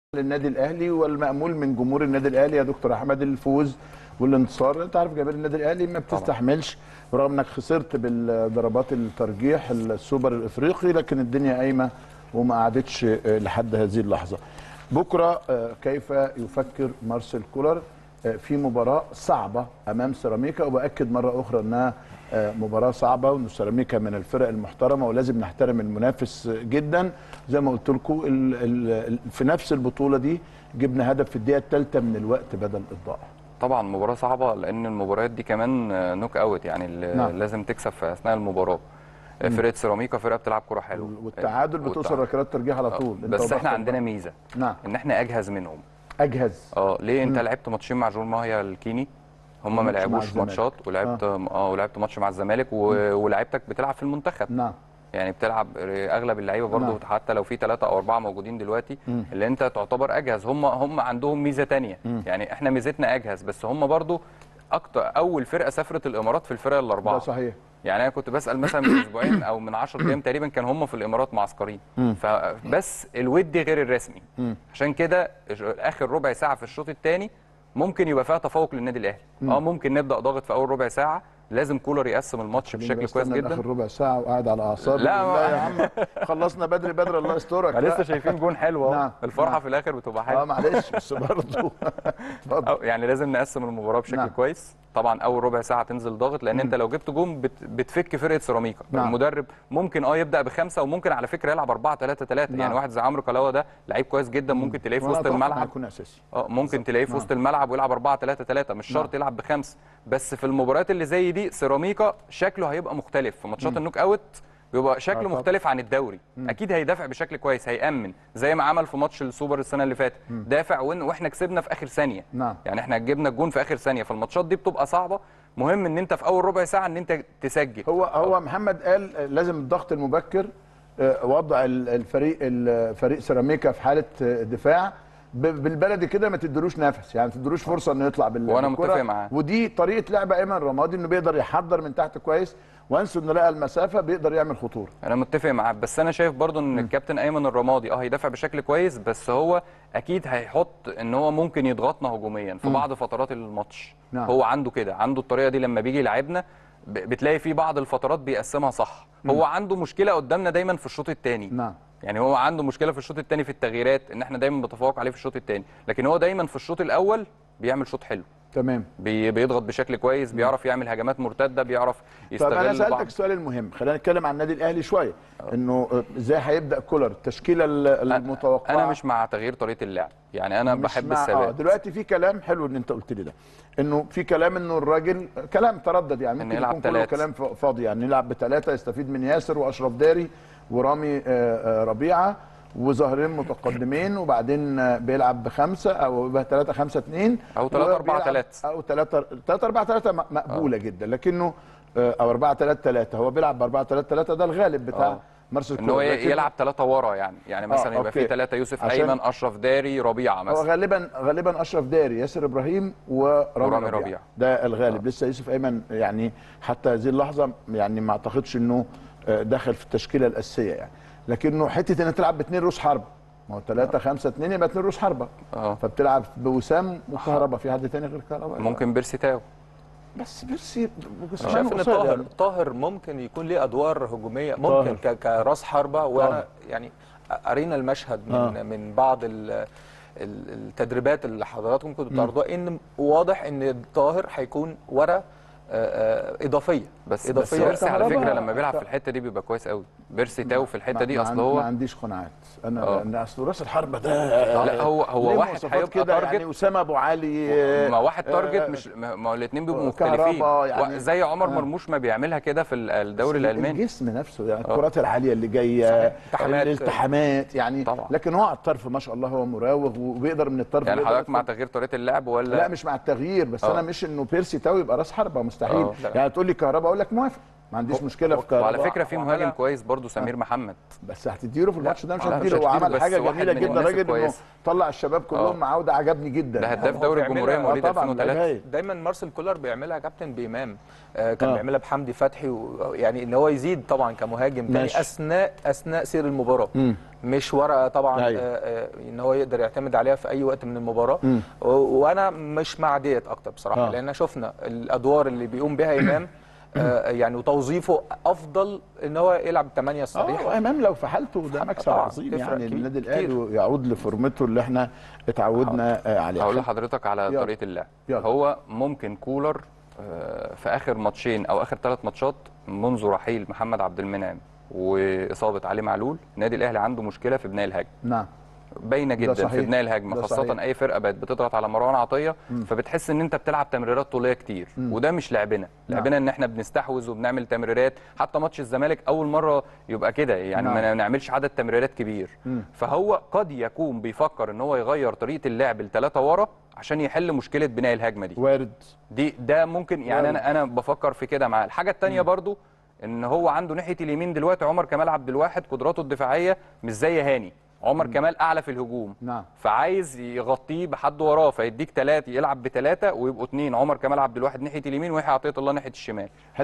للنادي الاهلي والمامول من جمهور النادي الاهلي يا دكتور احمد الفوز والانتصار انت عارف جماهير النادي الاهلي ما بتستحملش برغم انك خسرت بالضربات الترجيح السوبر الافريقي لكن الدنيا قايمه وما قعدتش آه، لحد هذه اللحظه بكره آه، كيف يفكر مارسيل كولر آه، في مباراه صعبه امام سيراميكا وباكد مره اخرى انها آه، مباراه صعبه وان سيراميكا من الفرق المحترمه ولازم نحترم المنافس جدا زي ما قلت لكم ال- ال- ال- في نفس البطوله دي جبنا هدف في الدقيقه الثالثه من الوقت بدل الضائع طبعا مباراة صعبة لأن المباريات دي كمان آه، نوك أوت يعني ال- نعم. لازم تكسب في أثناء المباراة آه، فرقة سيراميكا فرقة بتلعب كرة حلوة والتعادل بتوصل والتعادل. ركلات ترجيح على طول أنت بس وضغط احنا الضغط. عندنا ميزة نعم إن احنا أجهز منهم اجهز اه ليه انت لعبت ماتشين مع جون ماهيا الكيني هم ما ماتش مع لعبوش الزمالك. ماتشات ولعبت اه ولعبت ماتش مع الزمالك و- ولعبتك بتلعب في المنتخب نعم يعني بتلعب اغلب اللعيبه برضه نعم. حتى لو في ثلاثه او اربعه موجودين دلوقتي اللي انت تعتبر اجهز هم هم عندهم ميزه تانية يعني احنا ميزتنا اجهز بس هم برضه اكتر اول فرقه سافرت الامارات في الفرق الاربعه ده صحيح يعني انا كنت بسال مثلا من اسبوعين او من 10 ايام تقريبا كان هم في الامارات معسكرين فبس الودي غير الرسمي عشان كده اخر ربع ساعه في الشوط الثاني ممكن يبقى فيها تفوق للنادي الاهلي اه ممكن نبدا ضاغط في اول ربع ساعه لازم كولر يقسم الماتش خليني بشكل بس كويس استنى جدا اخر ربع ساعه وقاعد على اعصابي لا، لا ما- يا عم خلصنا بدري بدري الله يسترك ما لا. لسه شايفين جون حلو اهو نعم. الفرحه نعم. في الاخر بتبقى اه حلوه معلش بس برضه اتفضل أو يعني لازم نقسم المباراه بشكل نعم. نعم. كويس طبعا اول ربع ساعه تنزل ضاغط لان انت لو جبت جون بت بتفك فرقه سيراميكا نعم. المدرب ممكن اه يبدا بخمسه وممكن على فكره يلعب 4 3 3 نعم. يعني واحد زي عمرو كلاوه ده لعيب كويس جدا ممكن تلاقيه في وأنا وسط أتوقع إنه الملعب هيكون اساسي اه ممكن تلاقيه في نعم. وسط الملعب ويلعب 4 3 3 مش شرط يلعب بخمسه بس في المباريات اللي زي دي سيراميكا شكله هيبقى مختلف في ماتشات النوك اوت بيبقى شكله طبعا. مختلف عن الدوري اكيد هيدافع بشكل كويس هيامن زي ما عمل في ماتش السوبر السنه اللي فاتت دافع وإن- واحنا كسبنا في اخر ثانيه نعم. يعني احنا جبنا الجون في اخر ثانيه فالماتشات دي بتبقى صعبه مهم ان انت في اول ربع ساعه ان انت تسجل هو هو محمد قال آه، لازم الضغط المبكر آه، وضع ال- الفريق ال- فريق سيراميكا في حاله آه، دفاع ب- بالبلدي كده ما تدلوش نفس يعني ما تدلوش فرصه انه يطلع بال وأنا بالكرة. متفق معاه. ودي طريقه لعب ايمن رمادي انه بيقدر يحضر من تحت كويس وانس انه لقى المسافه بيقدر يعمل خطوره انا متفق معاك بس انا شايف برضو ان الكابتن ايمن الرمادي اه هيدافع بشكل كويس بس هو اكيد هيحط ان هو ممكن يضغطنا هجوميا في بعض فترات الماتش نعم. هو عنده كده عنده الطريقه دي لما بيجي يلعبنا ب- بتلاقي في بعض الفترات بيقسمها صح هو عنده مشكله قدامنا دايما في الشوط الثاني نعم يعني هو عنده مشكله في الشوط الثاني في التغييرات ان احنا دايما بنتفوق عليه في الشوط الثاني لكن هو دايما في الشوط الاول بيعمل شوط حلو تمام بي- بيضغط بشكل كويس بيعرف يعمل هجمات مرتده بيعرف طب يستغل انا سالتك بعض- السؤال المهم خلينا نتكلم عن النادي الاهلي شويه انه آه، ازاي هيبدا كولر التشكيله ال- المتوقعه انا مش مع تغيير طريقه اللعب يعني انا مش بحب مع- الثبات اه دلوقتي في كلام حلو ان انت قلت لي ده انه في كلام انه الراجل كلام تردد يعني إن ممكن يلعب يكون كله تلاتة. كلام ف- فاضي يعني نلعب بثلاثه يستفيد من ياسر واشرف داري ورامي آه، آه، ربيعه وظهرين متقدمين وبعدين آه، بيلعب بخمسه او يبقى 3 5 2 أو تلاتة أربعة تلاتة. او 3 3 4 3 مقبوله جدا لكنه آه، او 4 3 3 هو بيلعب ب 4 3 3 ده الغالب بتاع آه. مارسيل ان هو كولر. لكن يلعب ثلاثه ورا يعني يعني مثلا يبقى أوكي. في ثلاثه يوسف عشان- ايمن اشرف داري ربيعه هو مثلا غالبا غالبا اشرف داري ياسر ابراهيم ورامي ورامي ربيع. ربيع. ده الغالب لسه يوسف ايمن يعني حتى هذه اللحظه يعني ما اعتقدش انه آه، دخل في التشكيله الاساسيه يعني لكنه حته انك تلعب باثنين روس حربه ما هو 3 5 2 يبقى اثنين روس حربه اه فبتلعب بوسام وكهربا في حد تاني غير كهربا ممكن بيرسي تاو بس بيرسي شايف ان طاهر طاهر ممكن يكون ليه ادوار هجوميه ممكن ك- كراس حربه وانا طاهر. يعني قرينا المشهد من آه. من بعض ال- ال- التدريبات اللي حضراتكم كنتوا بتعرضوها ان واضح ان طاهر هيكون ورا آه، آه، اضافيه بس بس اضافيه بيرسي على كهربا- فكره لما بيلعب في الحته دي بيبقى كويس قوي بيرسي تاو في الحته دي ما اصل عن- ما هو عنديش قناعات انا آه. لان اصل راس الحربه ده لا هو هو ليه واحد مواصفات هيبقى كده يعني تارجت اسامه ابو علي ما واحد تارجت آه، مش ما ما هو الاثنين بيبقوا آه، مختلفين كهربا يعني- زي عمر آه. مرموش ما بيعملها كده في ال- الدوري الالماني الجسم نفسه يعني الكرات العاليه اللي جايه التحامات. الالتحامات يعني طبعا. لكن هو على الطرف ما شاء الله هو مراوغ وبيقدر من الطرف يعني بيقدر حضرتك مع يدخل. تغيير طريقه اللعب ولا لا مش مع التغيير بس آه. انا مش انه بيرسي تاو يبقى راس حربه مستحيل آه، لا. يعني تقول لي كهربا اقول لك موافق ما عنديش مشكله في كهرباء وعلى فكره في وعملها- مهاجم كويس برضو سمير محمد بس هتديله في الماتش ده مش لا، هتديله مش هو هتديله، عمل بس حاجه واحد جميله من جدا الناس راجل انه الكويسة. طلع الشباب كلهم معاه وده عجبني جدا ده هداف هو دوري بيعملها- الجمهوريه آه مواليد طبعاً، 2003 لعيب. دايما مارسيل كولر بيعملها يا كابتن بامام آه كان آه. بيعملها بحمدي فتحي و- يعني ان هو يزيد طبعا كمهاجم تاني ماشي. اثناء اثناء سير المباراه مم. مش ورقه طبعا أيوة. آه آه ان هو يقدر يعتمد عليها في اي وقت من المباراه مم. و- وانا مش مع ديت اكتر بصراحه آه. لان شفنا الادوار اللي بيقوم بها امام آه يعني وتوظيفه افضل ان هو يلعب 8 الصريح اه امام لو في حالته ده مكسب طبعاً، عظيم تفرق يعني كبير- النادي كتير. الاهلي يعود لفورمته اللي احنا اتعودنا آه، عليها هقول لحضرتك على يلا. طريقه اللعب يلا. هو ممكن كولر آه، في اخر ماتشين او اخر ثلاث ماتشات منذ رحيل محمد عبد المنعم واصابه علي معلول النادي الاهلي عنده مشكله في بناء الهجمه نعم باينه جدا صحيح. في بناء الهجمه ده خاصه صحيح. اي فرقه بقت بتضغط على مروان عطيه فبتحس ان انت بتلعب تمريرات طوليه كتير وده مش لعبنا لعبنا ان احنا بنستحوذ وبنعمل تمريرات حتى ماتش الزمالك اول مره يبقى كده يعني نعم. ما نعملش عدد تمريرات كبير فهو قد يكون بيفكر ان هو يغير طريقه اللعب لثلاثه ورا عشان يحل مشكله بناء الهجمه دي وارد دي ده ممكن يعني وارد. انا انا بفكر في كده معاه الحاجه الثانيه برضو ان هو عنده ناحيه اليمين دلوقتي عمر كمال عبد الواحد قدراته الدفاعيه مش زي هاني عمر كمال اعلى في الهجوم نعم. فعايز يغطيه بحد وراه فيديك ثلاثه يلعب بثلاثه ويبقوا اثنين عمر كمال عبد الواحد ناحيه اليمين ويحيى عطيه الله ناحيه الشمال